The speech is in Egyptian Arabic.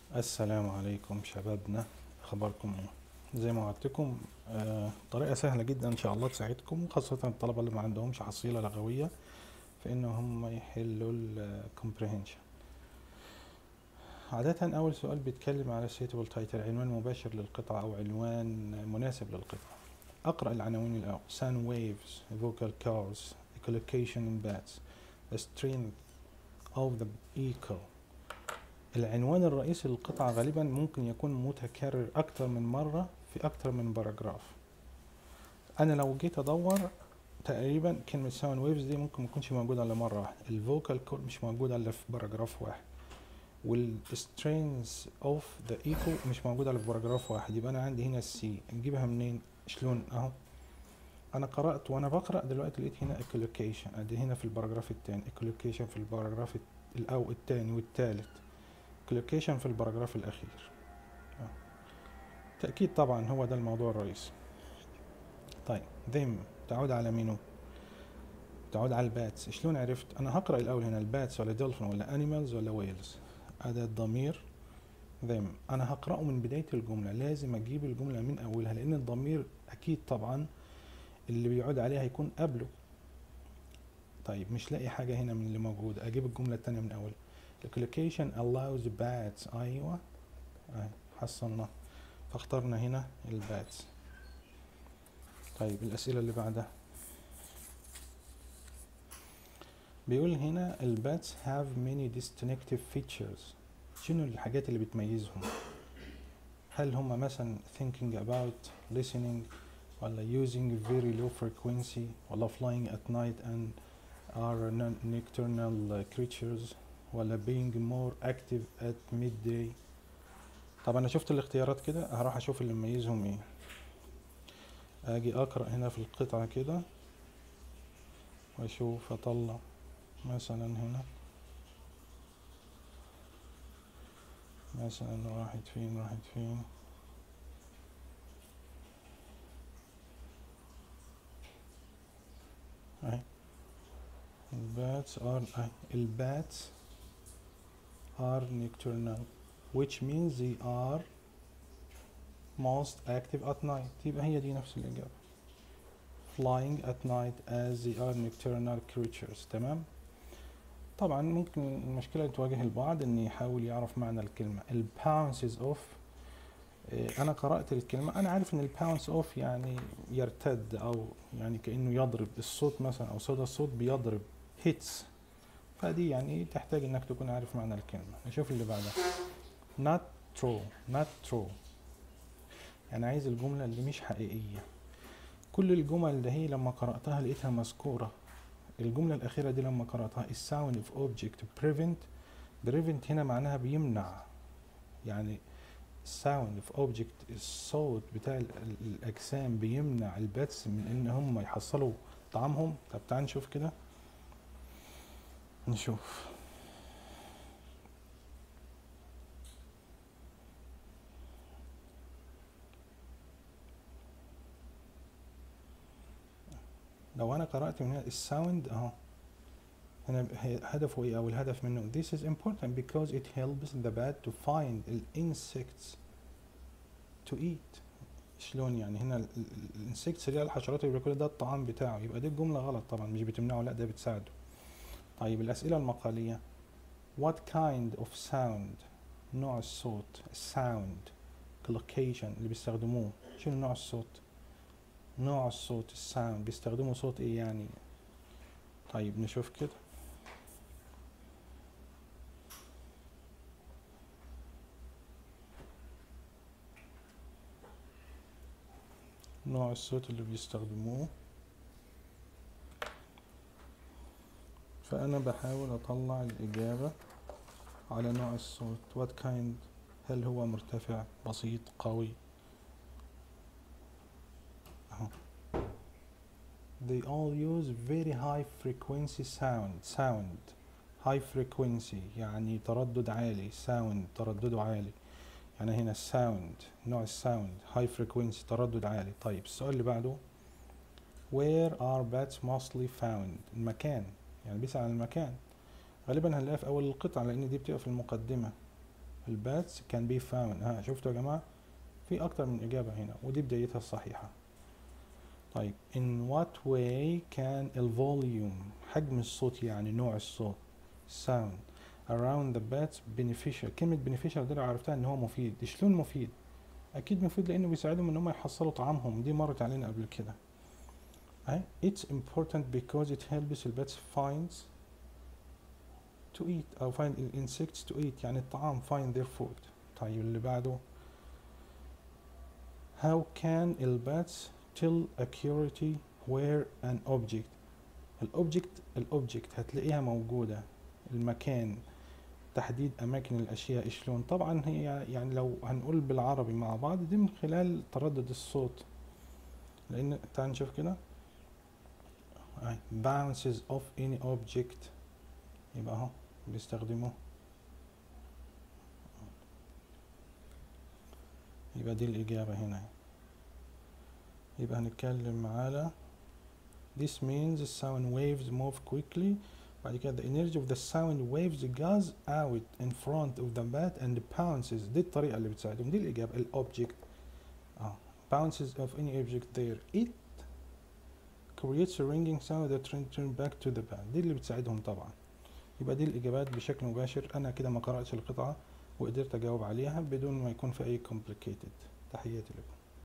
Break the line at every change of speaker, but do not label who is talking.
السلام عليكم شبابنا اخباركم ايه زي ما وعدتكم آه، طريقه سهله جدا ان شاء الله تساعدكم خاصه الطلبه اللي ما عندهمش حصيله لغويه في ان هم يحلوا الكومبريهنشن عادة أول سؤال بيتكلم على suitable title عنوان مباشر للقطعة أو عنوان مناسب للقطعة أقرأ العناوين الأول sound waves vocal chords echolocation in bats the strength of the echo العنوان الرئيسي للقطعة غالبا ممكن يكون متكرر أكتر من مرة في أكتر من باراجراف أنا لو جيت أدور تقريبا كلمة ساوند ويفز دي ممكن متكونش موجودة إلا مرة واحدة الفوكال كورد مش موجودة إلا في باراجراف واحد والسترينز اوف ذا ايكو مش موجودة إلا في باراجراف واحد يبقى أنا عندي هنا السي نجيبها منين شلون أهو أنا قرأت وأنا بقرأ دلوقتي لقيت هنا echolocation أدي هنا في الباراجراف التاني echolocation في الباراجراف الأو التاني والتالت كلوكيشن في الباراجراف الأخير آه. تأكيد طبعا هو ده الموضوع الرئيسي طيب them تعود على مينو تعود على الباتس شلون عرفت أنا هقرأ الأول هنا الباتس ولا دولفين ولا أنيمالز ولا ويلز هذا الضمير them أنا هقرأه من بداية الجملة لازم أجيب الجملة من أولها لأن الضمير أكيد طبعا اللي بيعود عليه هيكون قبله طيب مش لاقي حاجة هنا من اللي موجودة أجيب الجملة التانية من أول الكليكيشن allows bats أيوة أهي حصلنا فاخترنا هنا الباتس طيب الأسئلة اللي بعدها بيقول هنا الباتس have many distinctive features شنو الحاجات اللي بتميزهم هل هم مثلا thinking about listening ولا using very low frequency ولا flying at night and are nocturnal creatures ولا being more active at midday طب انا شفت الاختيارات كده هروح اشوف اللي مميزهم ايه اجي اقرا هنا في القطعه كده واشوف اطلع مثلا هنا مثلا واحد فين واحد فين اهي الباتس ار اهي الباتس are nocturnal which means they are most active at night يبقى هي دي نفس الإجابة flying at night as they are nocturnal creatures تمام طبعا ممكن المشكلة تواجه البعض ان يحاول يعرف معنى الكلمة ال bounces off انا قرأت الكلمة انا عارف ان ال bounce off يعني يرتد او يعني كأنه يضرب الصوت مثلا او صدى الصوت بيضرب hits فدي يعني تحتاج انك تكون عارف معنى الكلمة نشوف اللي بعدها not true not true يعني عايز الجملة اللي مش حقيقية كل الجمل اللي هي لما قرأتها لقيتها مذكورة الجملة الأخيرة دي لما قرأتها الساوند of object prevent prevent هنا معناها بيمنع يعني sound of object الصوت بتاع الأجسام بيمنع الباتس من إن هم يحصلوا طعامهم طب تعال نشوف كده نشوف لو انا قرأت من هنا الساوند اهو هنا هدفه ايه او الهدف منه this is important because it helps the bat to find the insects to eat شلون يعني هنا الانسكتس اللي هي الحشرات اللي بياكلها ده الطعام بتاعه يبقى دي الجملة غلط طبعا مش بتمنعه لا ده بتساعده طيب الأسئلة المقالية What kind of sound نوع الصوت sound collocation اللي بيستخدموه شنو نوع الصوت نوع الصوت الساوند بيستخدموا صوت ايه يعني طيب نشوف كده نوع الصوت اللي بيستخدموه فأنا بحاول أطلع الإجابة على نوع الصوت what kind هل هو مرتفع بسيط قوي أهو they all use very high frequency sound sound high frequency يعني تردد عالي sound تردده عالي يعني هنا sound نوع الساوند high frequency تردد عالي طيب السؤال اللي بعده where are bats mostly found المكان يعني بيسأل عن المكان غالبا هنلاقيها في أول القطعة لأن دي بتبقى في المقدمة الباتس can be found ها شفتوا يا جماعة في أكتر من إجابة هنا ودي بدايتها الصحيحة طيب in what way can ال volume حجم الصوت يعني نوع الصوت sound around the bats beneficial كلمة beneficial دي لو عرفتها ان هو مفيد شلون مفيد اكيد مفيد لانه بيساعدهم ان هم يحصلوا طعامهم دي مرت علينا قبل كده أي it's important because it helps the bats finds to eat او find insects to eat يعني الطعام find their food طيب اللي بعده how can the bats tell accurately where an object الاوبجكت الاوبجكت هتلاقيها موجودة المكان تحديد اماكن الاشياء شلون طبعا هي يعني لو هنقول بالعربي مع بعض دي من خلال تردد الصوت لان تعال نشوف كده bounces of any object يبقى اهو بيستخدموه يبقى دي الإجابة هنا يبقى هنتكلم على This means sound waves move quickly بعد كده the energy of the sound waves goes out in front of the bat and bounces دي الطريقة اللي بتساعدهم دي الإجابة ال object اه bounces of any object there it creates a ringing sound that return back to the bat دي اللي بتساعدهم طبعا يبقى دي الإجابات بشكل مباشر أنا كده ما قرأتش القطعة وقدرت أجاوب عليها بدون ما يكون في أي complicated تحياتي لكم